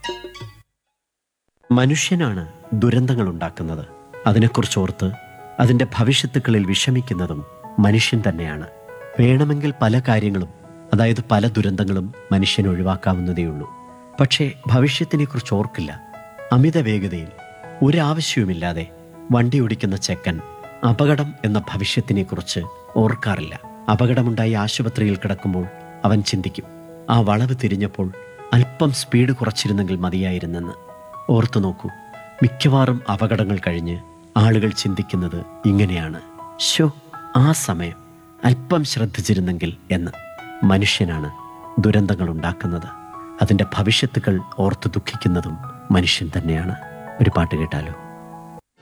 മനുഷ്യനാണ് ദുരന്തങ്ങൾ ഉണ്ടാക്കുന്നത് അതിനെക്കുറിച്ച് ഓർത്ത് അതിൻ്റെ ഭവിഷ്യത്തുക്കളിൽ വിഷമിക്കുന്നതും മനുഷ്യൻ തന്നെയാണ് വേണമെങ്കിൽ പല കാര്യങ്ങളും അതായത് പല ദുരന്തങ്ങളും മനുഷ്യൻ ഒഴിവാക്കാവുന്നതേയുള്ളൂ പക്ഷേ ഭവിഷ്യത്തിനെക്കുറിച്ച് ഓർക്കില്ല അമിത വേഗതയിൽ ഒരാവശ്യവുമില്ലാതെ വണ്ടി ഓടിക്കുന്ന ചെക്കൻ അപകടം എന്ന ഭവിഷ്യത്തിനെക്കുറിച്ച് ഓർക്കാറില്ല അപകടമുണ്ടായി ആശുപത്രിയിൽ കിടക്കുമ്പോൾ അവൻ ചിന്തിക്കും ആ വളവ് തിരിഞ്ഞപ്പോൾ അല്പം സ്പീഡ് കുറച്ചിരുന്നെങ്കിൽ മതിയായിരുന്നെന്ന് ഓർത്തു നോക്കൂ മിക്കവാറും അപകടങ്ങൾ കഴിഞ്ഞ് ആളുകൾ ചിന്തിക്കുന്നത് ഇങ്ങനെയാണ് ശോ ആ സമയം അല്പം ശ്രദ്ധിച്ചിരുന്നെങ്കിൽ എന്ന് മനുഷ്യനാണ് ദുരന്തങ്ങൾ ഉണ്ടാക്കുന്നത് അതിൻ്റെ ഭവിഷ്യത്തുകൾ ഓർത്ത് ദുഃഖിക്കുന്നതും മനുഷ്യൻ തന്നെയാണ് ഒരു പാട്ട് കേട്ടാലോ